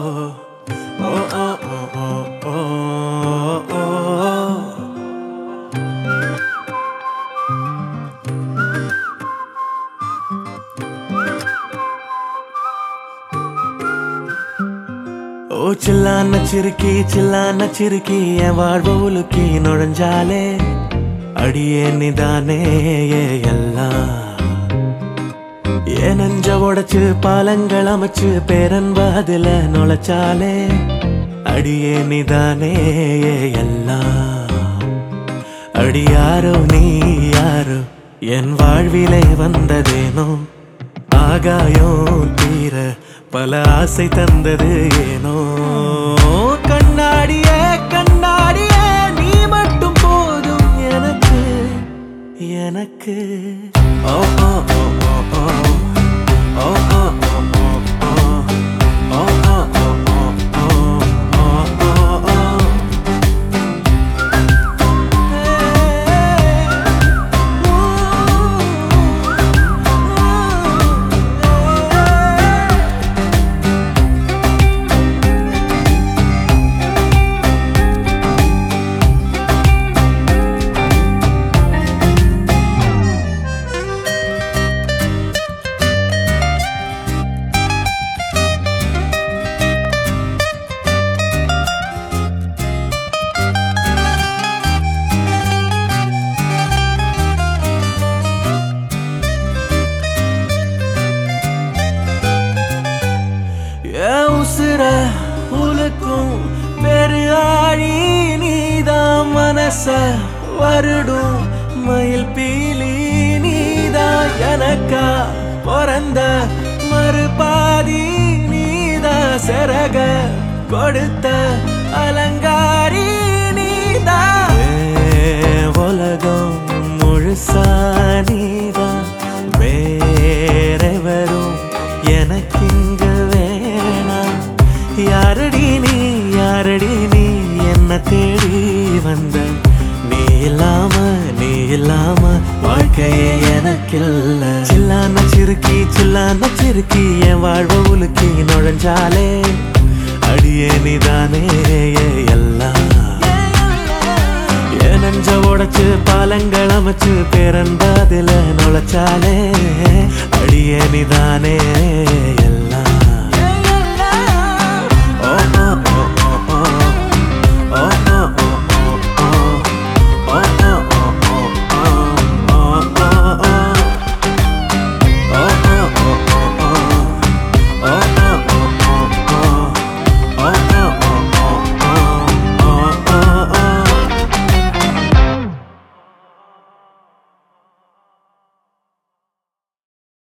ஓ ஓ ஓ ஓ ஓ ஓ ஓ சில்லான சிறுக்கி சில்லான சிறுக்கி என் வாழ்வு உலுக்கி நுழைஞ்சாலே அடியே நிதானே ஏ எல்லாம் என் நெஞ்ச உடைச்சு பாலங்கள் அமைச்சு பேரன்பாதில நுழைச்சாலே அடியே நிதானே ஏ எல்லாம் அடியாரோ நீ யாரோ என் வாழ்விலே வந்ததேனோ ஆகாயம் தீர பல ஆசை தந்தது ஏனோ கண்ணாடியே கண்ணாடியே நீ மட்டும் போதும் எனக்கு எனக்கு ஓ ஓ ஓ ஓ ஓ ஓ ஓ ஓ ஓ ஓ ஓ ஓ ஓ ஓ ஓ ஓ என் உசுர உலுக்கும் பெரு ஆழி நீதான் மனச வருடும் மயில் பீலி நீதான் எனக்கா பிறந்த மறுபாதி நீதான் சிறக கொடுத்த அலங்காரி நீதான் ஏன் உலகம் முழுசா நீதான் வேறெவரும் எனக்கிங்க வேணாம் யாரடி நீ யாரடி நீ என்ன தேடி வந்த நீ இல்லாம நீ இல்லாம வாழ்க்கையே எனக்கில்ல சில்லான சிறுக்கி சில்லான சிறுக்கி என் வாழ்வ உலுக்கி நுழைஞ்சாலே அடியே நீதானே எல்லாம் என் நெஞ்ச உடைச்சு பாலங்கள் அமைச்சு பேரன்பாதில நுழைச்சாலே அடியே நீதானே எல்லாம்